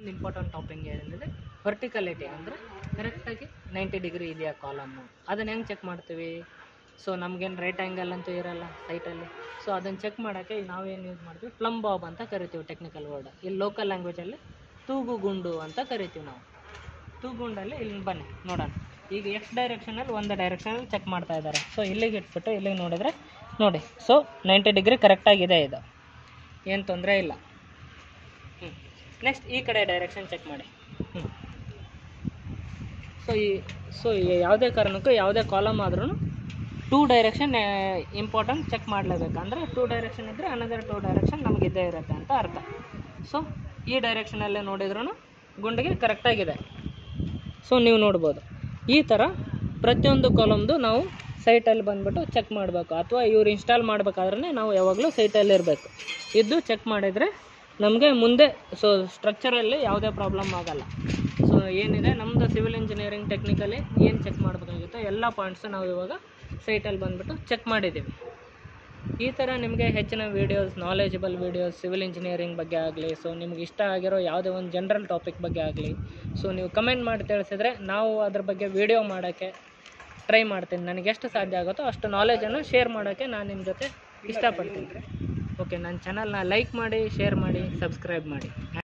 ಒಂದು important topping ಏನಂದರೆ ವರ್ಟಿಕಲಿಟಿ ಅಂದರೆ ಕರೆಕ್ಟಾಗಿ ನೈಂಟಿ ಡಿಗ್ರಿ ಇದೆಯಾ ಕಾಲಮ್ಮು ಅದನ್ನು ಹೆಂಗೆ ಚೆಕ್ ಮಾಡ್ತೀವಿ ಸೊ ನಮಗೇನು ರೈಟ್ ಆ್ಯಂಗಲ್ ಅಂತೂ ಇರಲ್ಲ ಸೈಟಲ್ಲಿ ಸೊ ಅದನ್ನು ಚೆಕ್ ಮಾಡೋಕ್ಕೆ ನಾವೇನು ಯೂಸ್ ಮಾಡ್ತೀವಿ ಪ್ಲಮ್ ಬಾಬ್ ಅಂತ ಕರಿತೀವಿ ಟೆಕ್ನಿಕಲ್ ವರ್ಡ್ ಇಲ್ಲಿ ಲೋಕಲ್ ಲ್ಯಾಂಗ್ವೇಜಲ್ಲಿ ತೂಗು ಗುಂಡು ಅಂತ ಕರಿತೀವಿ ನಾವು ತೂಗುಂಡಲ್ಲಿ ಇಲ್ಲಿ ಬನ್ನಿ ನೋಡೋಣ ಈಗ ಎಕ್ಸ್ ಡೈರೆಕ್ಷನಲ್ಲಿ ಒಂದು ಡೈರೆಕ್ಷನಲ್ಲಿ ಚೆಕ್ ಮಾಡ್ತಾ ಇದ್ದಾರೆ ಸೊ ಇಲ್ಲಿಗೆ ಇಟ್ಬಿಟ್ಟು ಇಲ್ಲಿಗೆ ನೋಡಿದರೆ ನೋಡಿ ಸೊ ನೈಂಟಿ ಡಿಗ್ರಿ ಕರೆಕ್ಟಾಗಿದೆ ಇದು ಏನು ತೊಂದರೆ ಇಲ್ಲ ಹ್ಞೂ ನೆಕ್ಸ್ಟ್ ಈ ಕಡೆ ಡೈರೆಕ್ಷನ್ ಚೆಕ್ ಮಾಡಿ ಹ್ಞೂ ಸೊ ಈ ಸೊ ಯಾವುದೇ ಕಾರಣಕ್ಕೂ ಯಾವುದೇ ಕಾಲಮ್ ಆದ್ರೂ ಟೂ ಡೈರೆಕ್ಷನ್ ಇಂಪಾರ್ಟೆಂಟ್ ಚೆಕ್ ಮಾಡಲೇಬೇಕು ಅಂದರೆ ಟೂ ಡೈರೆಕ್ಷನ್ ಇದ್ದರೆ ಅನದರ್ ಟೂ ಡೈರೆಕ್ಷನ್ ನಮಗೆ ಇದ್ದೇ ಇರುತ್ತೆ ಅಂತ ಅರ್ಥ ಸೊ ಈ ಡೈರೆಕ್ಷನಲ್ಲೇ ನೋಡಿದ್ರೂ ಗುಂಡಿಗೆ ಕರೆಕ್ಟಾಗಿದೆ ಸೊ ನೀವು ನೋಡ್ಬೋದು ಈ ಥರ ಪ್ರತಿಯೊಂದು ಕಾಲಮ್ದು ನಾವು ಸೈಟಲ್ಲಿ ಬಂದುಬಿಟ್ಟು ಚೆಕ್ ಮಾಡಬೇಕು ಅಥವಾ ಇವ್ರು ಇನ್ಸ್ಟಾಲ್ ಮಾಡಬೇಕಾದ್ರೆ ನಾವು ಯಾವಾಗಲೂ ಸೈಟಲ್ಲಿ ಇರಬೇಕು ಇದ್ದು ಚೆಕ್ ಮಾಡಿದರೆ ನಮಗೆ ಮುಂದೆ ಸೊ ಸ್ಟ್ರಕ್ಚರಲ್ಲಿ ಯಾವುದೇ ಪ್ರಾಬ್ಲಮ್ ಆಗಲ್ಲ ಸೊ ಏನಿದೆ ನಮ್ಮದು ಸಿವಿಲ್ ಇಂಜಿನಿಯರಿಂಗ್ ಟೆಕ್ನಿಕಲಿ ಏನು ಚೆಕ್ ಮಾಡಬೇಕಾಗಿತ್ತೋ ಎಲ್ಲ ಪಾಯಿಂಟ್ಸು ನಾವು ಇವಾಗ ಸೈಟಲ್ಲಿ ಬಂದುಬಿಟ್ಟು ಚೆಕ್ ಮಾಡಿದ್ದೀವಿ ಈ ಥರ ನಿಮಗೆ ಹೆಚ್ಚಿನ videos knowledgeable videos civil engineering ಬಗ್ಗೆ ಆಗಲಿ ಸೊ ನಿಮ್ಗೆ ಇಷ್ಟ ಆಗಿರೋ ಯಾವುದೇ ಒಂದು ಜನರಲ್ ಟಾಪಿಕ್ ಬಗ್ಗೆ ಆಗಲಿ ಸೊ ನೀವು ಕಮೆಂಟ್ ಮಾಡಿ ತಿಳಿಸಿದ್ರೆ ನಾವು ಅದ್ರ ಬಗ್ಗೆ ವೀಡಿಯೋ ಮಾಡೋಕ್ಕೆ ಟ್ರೈ ಮಾಡ್ತೀನಿ ನನಗೆ ಎಷ್ಟು ಸಾಧ್ಯ ಆಗುತ್ತೋ ಅಷ್ಟು ನಾಲೆಜನ್ನು ಶೇರ್ ಮಾಡೋಕ್ಕೆ ನಾನು ನಿಮ್ಮ ಜೊತೆ ಇಷ್ಟಪಡ್ತೀನಿ ಓಕೆ ನನ್ನ ಚಾನಲ್ನ ಲೈಕ್ ಮಾಡಿ ಶೇರ್ ಮಾಡಿ ಸಬ್ಸ್ಕ್ರೈಬ್ ಮಾಡಿ